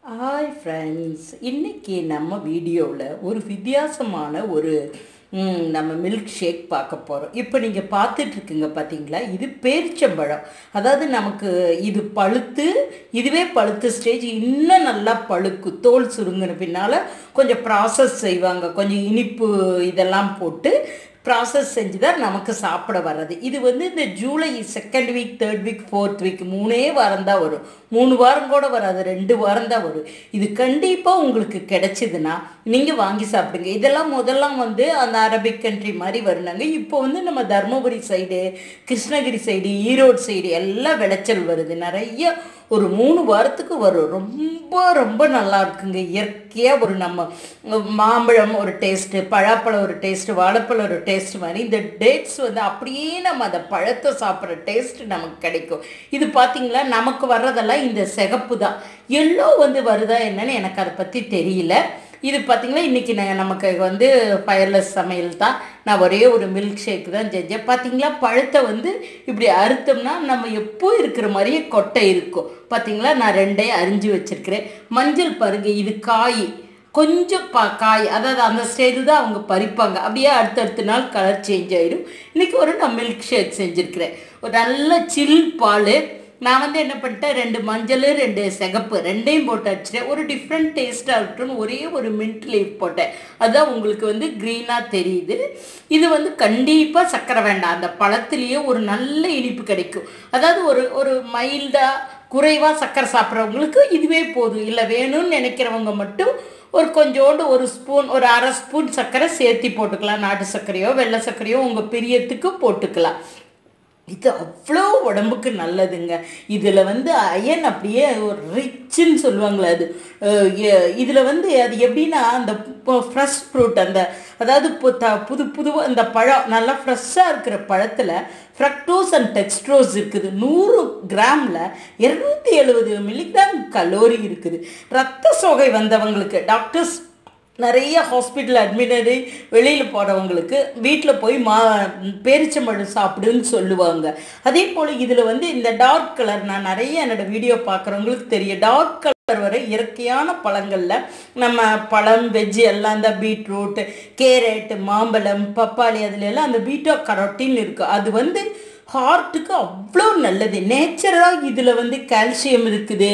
hi friends இன்னைக்கு நம்ம வீடியோவில் ஒரு வித்தியாசமான ஒரு ம், நம்ம மில்க் ஷேக் பார்க்க போகிறோம் இப்போ நீங்கள் பார்த்துட்ருக்குங்க பார்த்தீங்களா இது பேரிச்சம்பழம் அதாவது நமக்கு இது பழுத்து இதுவே பழுத்த ஸ்டேஜ் இன்னும் நல்லா பழுக்கு தோல் சுருங்கின பின்னால் கொஞ்சம் ப்ராசஸ் செய்வாங்க கொஞ்சம் இனிப்பு இதெல்லாம் போட்டு ப்ராசஸ் செஞ்சு தான் நமக்கு சாப்பிட வர்றது இது வந்து இந்த July second week third week fourth week மூணே வாரம் தான் வரும் மூணு வாரம் கூட வராது ரெண்டு வாரம் தான் வரும் இது கண்டிப்பாக உங்களுக்கு கிடைச்சிதுன்னா நீங்கள் வாங்கி சாப்பிடுங்க இதெல்லாம் முதல்லாம் வந்து அந்த அரபிக் கண்ட்ரி மாதிரி வருனாங்க இப்போ வந்து நம்ம Dharmapuri side Krishnagiri side Erode side எல்லாம் விளைச்சல் வருது நிறைய ஒரு மூணு வாரத்துக்கு வரும் ரொம்ப ரொம்ப நல்லா இருக்குங்க இயற்கையாக ஒரு நம்ம மாம்பழம் ஒரு டேஸ்ட்டு பழாப்பழம் ஒரு டேஸ்ட்டு வாழைப்பழம் ஒரு டேஸ்ட் மாதிரி இந்த டேட்ஸ் வந்து அப்படியே நம்ம அந்த பழத்தை சாப்பிட்ற டேஸ்ட் நமக்கு கிடைக்கும் இது பார்த்தீங்களா நமக்கு வர்றதெல்லாம் இந்த சிகப்பு தான் எல்லோ வந்து வருதா என்னன்னு எனக்கு அதை பற்றி தெரியல இது பார்த்தீங்களா இன்றைக்கி நான் நமக்கு வந்து ஃபயர்லெஸ் சமையல் தான் நான் ஒரே ஒரு மில்க் ஷேக் தான் செஞ்சேன் பார்த்தீங்களா பழத்தை வந்து இப்படி அறுத்தோம்னா நம்ம எப்போ இருக்கிற மாதிரியே கொட்டை இருக்கும் பார்த்தீங்களா நான் ரெண்டே அரிஞ்சு வச்சுருக்கிறேன் மஞ்சள் பாருங்க இது காய் கொஞ்சம் பா காய் அதாவது அந்த ஸ்டேஜ் தான் அவங்க பறிப்பாங்க அப்படியே அடுத்தடுத்த நாள் கலர் சேஞ்ச் ஆயிடும் இன்றைக்கி ஒரு நான் மில்க் ஷேக் செஞ்சுருக்கிறேன் ஒரு நல்ல சில் பால் நான் வந்து என்ன பண்ணிட்டேன் ரெண்டு மஞ்சள் ரெண்டு சிகப்பு ரெண்டையும் போட்டு அடிச்சிட்டேன் ஒரு டிஃப்ரெண்ட் டேஸ்ட்டாக இருக்கட்டும்னு ஒரே ஒரு மின்ட் லீஃப் போட்டேன் அதுதான் உங்களுக்கு வந்து க்ரீனாக தெரியுது இது வந்து கண்டிப்பாக சர்க்கரை வேண்டாம் அந்த பழத்துலேயே ஒரு நல்ல இனிப்பு கிடைக்கும் அதாவது ஒரு ஒரு மைல்டாக குறைவாக சர்க்கரை சாப்பிட்றவங்களுக்கு இதுவே போதும் இல்லை வேணும்னு நினைக்கிறவங்க மட்டும் ஒரு கொஞ்சோண்டு ஒரு ஸ்பூன் ஒரு அரை ஸ்பூன் சர்க்கரை சேர்த்தி போட்டுக்கலாம் நாட்டு சர்க்கரையோ வெள்ளை சர்க்கரையோ உங்கள் பிரியத்துக்கு போட்டுக்கலாம் இது அவ்வளோ உடம்புக்கு நல்லதுங்க இதில் வந்து அயன் அப்படியே ஒரு ரிச்சுன்னு சொல்லுவாங்களே அது இதில் வந்து அது எப்படின்னா அந்த ஃப்ரெஷ் ஃப்ரூட் அந்த அதாவது பு த புது புது அந்த பழம் நல்லா ஃப்ரெஷ்ஷாக இருக்கிற பழத்தில் ஃப்ரக்டோஸ் அண்ட் டெக்ஸ்ட்ரோஸ் இருக்குது நூறு கிராமில் இரநூத்தி எழுபது மில்லிகிராம் கலோரி இருக்குது ரத்த சோகை வந்தவங்களுக்கு டாக்டர்ஸ் நிறைய ஹாஸ்பிட்டல் அட்மிட்டடு வெளியில் போகிறவங்களுக்கு வீட்டில் போய் மா பேரிச்சம்பழம் சாப்பிடுன்னு சொல்லுவாங்க அதே போல் இதில் வந்து இந்த டார்க் கலர் நான் நிறைய என்னோடய வீடியோ பார்க்குறவங்களுக்கு தெரியும் டார்க் கலர் வர இயற்கையான பழங்களில் நம்ம பழம் வெஜ்ஜு எல்லாம் இந்த பீட்ரூட் கேரட் மாம்பழம் பப்பாளி அதுல எல்லாம் அந்த பீட்டா கரோட்டின் இருக்குது அது வந்து ஹார்ட்டுக்கு அவ்வளோ நல்லது நேச்சுரலாக இதில் வந்து கால்சியம் இருக்குது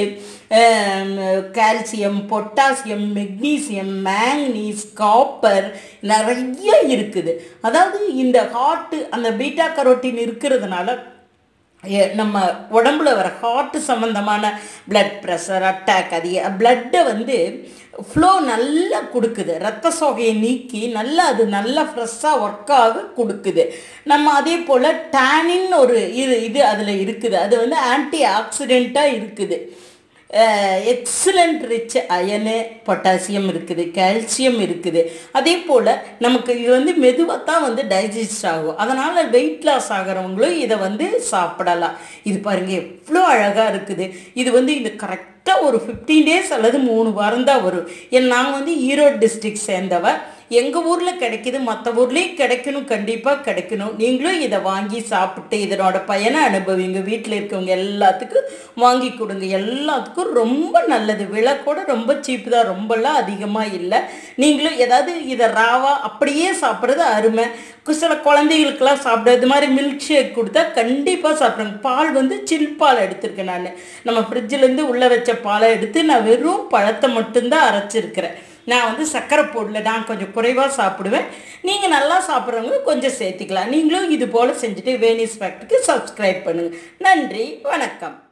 calcium potassium magnesium manganese copper நிறைய இருக்குது அதாவது இந்த ஹார்ட்டு அந்த பீட்டா கரோட்டின் இருக்கிறதுனால எ- நம்ம உடம்புல வர ஹார்ட் சம்மந்தமான பிளட் ப்ரெஷர் அட்டாக் அது பிளட்டை வந்து ஃப்ளோ நல்லா கொடுக்குது ரத்த சோகையை நீக்கி நல்லா அது நல்லா ஃப்ரெஷ்ஷாக ஒர்க் ஆக கொடுக்குது நம்ம அதே போல் டேனின் ஒரு இது இது அதில் இருக்குது அது வந்து ஆன்டி ஆக்சிடெண்ட்டாக இருக்குது எக்ஸலண்ட் ரிச் அயனு பொட்டாசியம் இருக்குது கால்சியம் இருக்குது அதே போல் நமக்கு இது வந்து மெதுவாக தான் வந்து டைஜஸ்ட் ஆகும் அதனால் வெயிட் லாஸ் ஆகிறவங்களும் இதை வந்து சாப்பிடலாம் இது பாருங்கள் எவ்வளோ அழகாக இருக்குது இது வந்து இது கரெக்டாக ஒரு ஃபிஃப்டீன் டேஸ் அல்லது மூணு வாரம் தான் வரும் ஏன் நான் வந்து ஈரோடு டிஸ்ட்ரிக்ட் சேர்ந்தவ எங்கள் ஊரில் கிடைக்குது மற்ற ஊர்லேயும் கிடைக்கணும் கண்டிப்பாக கிடைக்கணும் நீங்களும் இதை வாங்கி சாப்பிட்டு இதனோட பயனை அனுபவிங்க வீட்டில் இருக்கவங்க எல்லாத்துக்கும் வாங்கி கொடுங்க எல்லாத்துக்கும் ரொம்ப நல்லது விலை கூட ரொம்ப சீப்பு தான் ரொம்பலாம் அதிகமாக இல்லை நீங்களும் ஏதாவது இதை ராவா அப்படியே சாப்பிட்றது அருமை கு- சில குழந்தைகளுக்கெல்லாம் சாப்பிட இது மாதிரி மில்க் ஷேக் கொடுத்தா கண்டிப்பாக சாப்பிடுங்க பால் வந்து சில் பால் எடுத்திருக்கேன் நான் நம்ம ஃப்ரிட்ஜிலேருந்து உள்ளே வச்ச பாலை எடுத்து நான் வெறும் பழத்தை மட்டும்தான் அரைச்சிருக்கிறேன் நான் வந்து சர்க்கரை போடல நான் கொஞ்சம் குறைவாக சாப்பிடுவேன் நீங்கள் நல்லா சாப்பிட்றவங்க கொஞ்சம் சேர்த்திக்கலாம் நீங்களும் இது போல் செஞ்சுட்டு வேனிஸ் ஃபேக்ட்ரிக்கு சப்ஸ்கிரைப் பண்ணுங்கள் நன்றி வணக்கம்